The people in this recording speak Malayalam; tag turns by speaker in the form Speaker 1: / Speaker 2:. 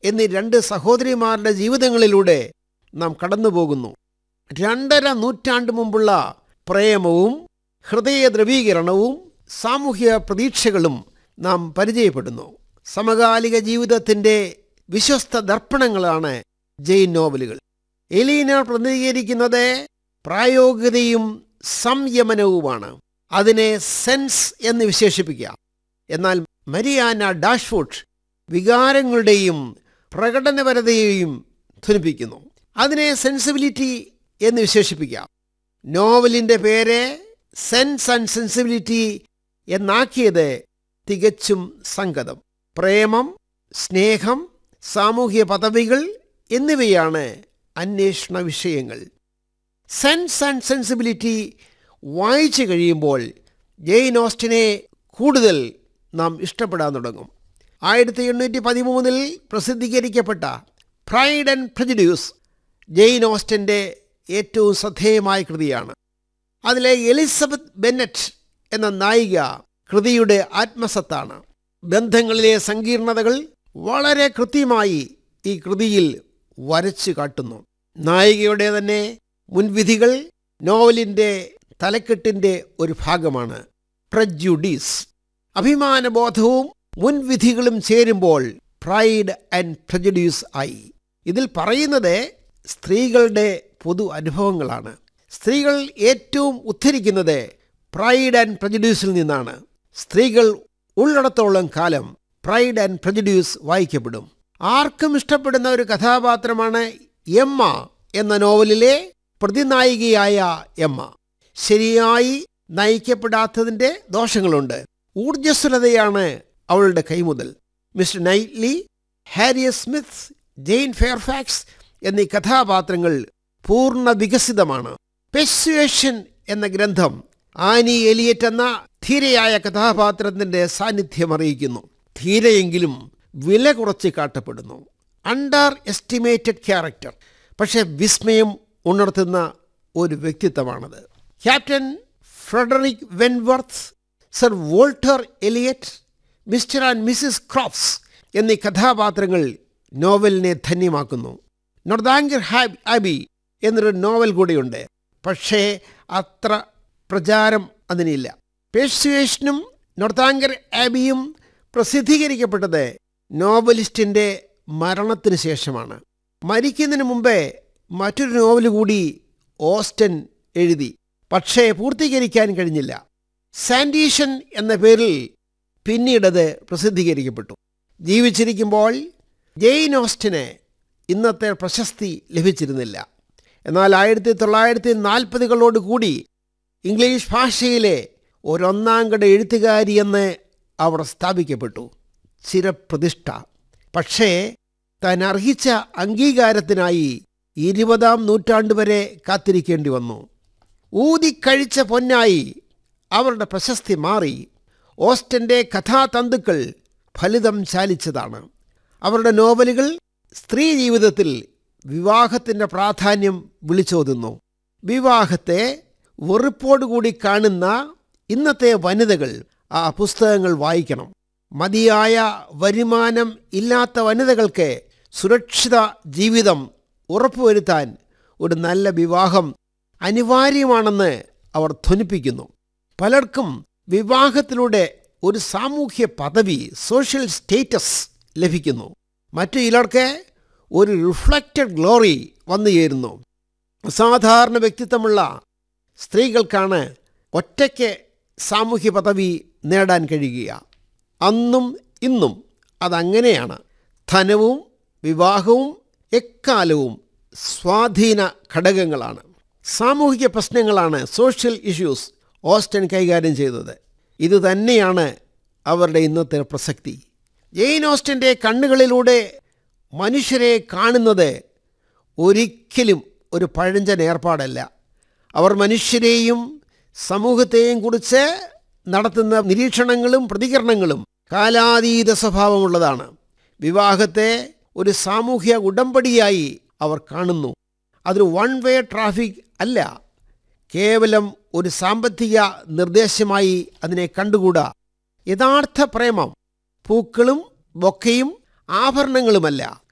Speaker 1: എന്നീ രണ്ട് സഹോദരിമാരുടെ ജീവിതങ്ങളിലൂടെ നാം കടന്നുപോകുന്നു രണ്ടര നൂറ്റാണ്ട് മുമ്പുള്ള പ്രേമവും ഹൃദയ ദ്രവീകരണവും സാമൂഹ്യ പ്രതീക്ഷകളും നാം പരിചയപ്പെടുന്നു സമകാലിക ജീവിതത്തിൻ്റെ വിശ്വസ്ത ദർപ്പണങ്ങളാണ് ജെയിൻ നോവലുകൾ എലീന പ്രതിനിധീകരിക്കുന്നത് പ്രായോഗികതയും സംയമനവുമാണ് അതിനെ സെൻസ് എന്ന് വിശേഷിപ്പിക്കാം എന്നാൽ മരിയാന ഡാഷ്ഫുഡ് വികാരങ്ങളുടെയും പ്രകടനപരതയെയും ധ്വനിപ്പിക്കുന്നു അതിനെ സെൻസിബിലിറ്റി എന്ന് വിശേഷിപ്പിക്കാം നോവലിൻ്റെ പേര് സെൻസ് ആൻഡ് സെൻസിബിലിറ്റി എന്നാക്കിയത് തികച്ചും സംഗതം പ്രേമം സ്നേഹം സാമൂഹ്യ പദവികൾ എന്നിവയാണ് അന്വേഷണ വിഷയങ്ങൾ സെൻസ് ആൻഡ് സെൻസിബിലിറ്റി വായിച്ചു കഴിയുമ്പോൾ ജെയിൻ ഓസ്റ്റിനെ കൂടുതൽ നാം ഇഷ്ടപ്പെടാൻ തുടങ്ങും ആയിരത്തി എണ്ണൂറ്റി പതിമൂന്നിൽ പ്രസിദ്ധീകരിക്കപ്പെട്ട പ്രൈഡ് ആൻഡ് പ്രജഡ്യൂസ് ജെയിൻ ഓസ്റ്റൻ്റെ ഏറ്റവും ശ്രദ്ധേയമായ കൃതിയാണ് അതിലെ എലിസബത്ത് ബെന്നറ്റ് എന്ന നായിക കൃതിയുടെ ആത്മസത്താണ് ബന്ധങ്ങളിലെ സങ്കീർണതകൾ വളരെ കൃത്യമായി ഈ കൃതിയിൽ വരച്ചു കാട്ടുന്നു നായികയുടെ തന്നെ മുൻവിധികൾ നോവലിൻ്റെ തലക്കെട്ടിൻ്റെ ഒരു ഭാഗമാണ് പ്രജ്യുഡീസ് അഭിമാനബോധവും മുൻവിധികളും ചേരുമ്പോൾ പ്രൈഡ് ആൻഡ് പ്രജഡ്യൂസ് ആയി ഇതിൽ പറയുന്നത് സ്ത്രീകളുടെ പൊതു അനുഭവങ്ങളാണ് സ്ത്രീകൾ ഏറ്റവും ഉദ്ധരിക്കുന്നത് പ്രൈഡ് ആൻഡ് പ്രജഡ്യൂസിൽ നിന്നാണ് സ്ത്രീകൾ ഉള്ളിടത്തോളം കാലം പ്രൈഡ് ആൻഡ് പ്രജഡ്യൂസ് വായിക്കപ്പെടും ആർക്കും ഇഷ്ടപ്പെടുന്ന ഒരു കഥാപാത്രമാണ് എമ്മ എന്ന നോവലിലെ പ്രതിനായികയായ എമ്മ ശരിയായി നയിക്കപ്പെടാത്തതിൻ്റെ ദോഷങ്ങളുണ്ട് ഊർജ്ജസ്വലതയാണ് അവളുടെ കൈമുതൽ Mr Knightley Harriet Smith Jane Fairfax എന്നീ കഥാപാത്രങ്ങൾ പൂർണ്ണ വികസിതമാണ് പെസ്വേഷൻ എന്ന ഗ്രന്ഥം ആനി എലിയറ്റ് എന്ന ധീരയായ കഥാപാത്രത്തിൻ്റെ സാന്നിധ്യം അറിയിക്കുന്നു ധീരയെങ്കിലും വില കുറച്ച് കാട്ടപ്പെടുന്നു അണ്ടർ എസ്റ്റിമേറ്റഡ് ക്യാരക്ടർ പക്ഷേ വിസ്മയം ഉണർത്തുന്ന ഒരു വ്യക്തിത്വമാണത് captain Frederick Wentworth sir Walter Elliot Mr and Mrs Crofts എന്നീ കഥാപാത്രങ്ങൾ നോവലിനെ ധന്യമാക്കുന്നു നൊർദാങ്കർ ഹാബ് ആബി എന്നൊരു നോവൽ കൂടിയുണ്ട് പക്ഷേ അത്ര പ്രചാരം അതിനില്ല പേഴ്സുവേഷനും നൊർദാങ്കർ ആബിയും പ്രസിദ്ധീകരിക്കപ്പെട്ടത് നോവലിസ്റ്റിൻ്റെ മരണത്തിന് ശേഷമാണ് മരിക്കുന്നതിന് മുമ്പേ മറ്റൊരു നോവൽ കൂടി ഓസ്റ്റൻ എഴുതി പക്ഷേ പൂർത്തീകരിക്കാൻ കഴിഞ്ഞില്ല സാൻഡീഷൻ എന്ന പേരിൽ പിന്നീടത് പ്രസിദ്ധീകരിക്കപ്പെട്ടു ജീവിച്ചിരിക്കുമ്പോൾ ജെയിൻ ഓസ്റ്റിന് ഇന്നത്തെ പ്രശസ്തി ലഭിച്ചിരുന്നില്ല എന്നാൽ ആയിരത്തി തൊള്ളായിരത്തി നാൽപ്പതുകളോട് കൂടി ഇംഗ്ലീഷ് ഭാഷയിലെ ഒരൊന്നാംകട എഴുത്തുകാരി എന്ന് അവർ സ്ഥാപിക്കപ്പെട്ടു ചിരപ്രതിഷ്ഠ പക്ഷേ താൻ അർഹിച്ച അംഗീകാരത്തിനായി ഇരുപതാം നൂറ്റാണ്ട് വരെ കാത്തിരിക്കേണ്ടി വന്നു ഊതിക്കഴിച്ച പൊന്നായി അവരുടെ പ്രശസ്തി മാറി ഓസ്റ്റൻ്റെ കഥാതന്തുക്കൾ ഫലിതം ചാലിച്ചതാണ് അവരുടെ നോവലുകൾ സ്ത്രീ ജീവിതത്തിൽ വിവാഹത്തിൻ്റെ പ്രാധാന്യം വിളിച്ചോതുന്നു വിവാഹത്തെ വെറുപ്പോടുകൂടി കാണുന്ന ഇന്നത്തെ വനിതകൾ ആ പുസ്തകങ്ങൾ വായിക്കണം മതിയായ വരുമാനം ഇല്ലാത്ത വനിതകൾക്ക് സുരക്ഷിത ജീവിതം ഉറപ്പുവരുത്താൻ ഒരു നല്ല വിവാഹം അനിവാര്യമാണെന്ന് അവർ ധ്വനിപ്പിക്കുന്നു പലർക്കും വിവാഹത്തിലൂടെ ഒരു സാമൂഹ്യ പദവി സോഷ്യൽ സ്റ്റേറ്റസ് ലഭിക്കുന്നു മറ്റു ചിലർക്ക് ഒരു റിഫ്ലക്റ്റഡ് ഗ്ലോറി വന്നു ചേരുന്നു അസാധാരണ വ്യക്തിത്വമുള്ള സ്ത്രീകൾക്കാണ് ഒറ്റയ്ക്ക് സാമൂഹ്യ പദവി നേടാൻ കഴിയുക അന്നും ഇന്നും അതങ്ങനെയാണ് ധനവും വിവാഹവും എക്കാലവും സ്വാധീന ഘടകങ്ങളാണ് സാമൂഹിക പ്രശ്നങ്ങളാണ് സോഷ്യൽ ഇഷ്യൂസ് ഓസ്റ്റൻ കൈകാര്യം ചെയ്തത് ഇത് തന്നെയാണ് അവരുടെ ഇന്നത്തെ പ്രസക്തി ജെയിൻ ഓസ്റ്റൻ്റെ കണ്ണുകളിലൂടെ മനുഷ്യരെ കാണുന്നത് ഒരിക്കലും ഒരു പഴഞ്ചൻ ഏർപ്പാടല്ല അവർ മനുഷ്യരെയും സമൂഹത്തെയും കുറിച്ച് നടത്തുന്ന നിരീക്ഷണങ്ങളും പ്രതികരണങ്ങളും കാലാതീത സ്വഭാവമുള്ളതാണ് വിവാഹത്തെ ഒരു സാമൂഹ്യ ഉടമ്പടിയായി അവർ കാണുന്നു അതൊരു വൺ വേ ട്രാഫിക് അല്ല കേവലം ഒരു സാമ്പത്തിക നിർദ്ദേശമായി അതിനെ കണ്ടുകൂടാ യഥാർത്ഥ പ്രേമം പൂക്കളും ബൊക്കയും ആഭരണങ്ങളുമല്ല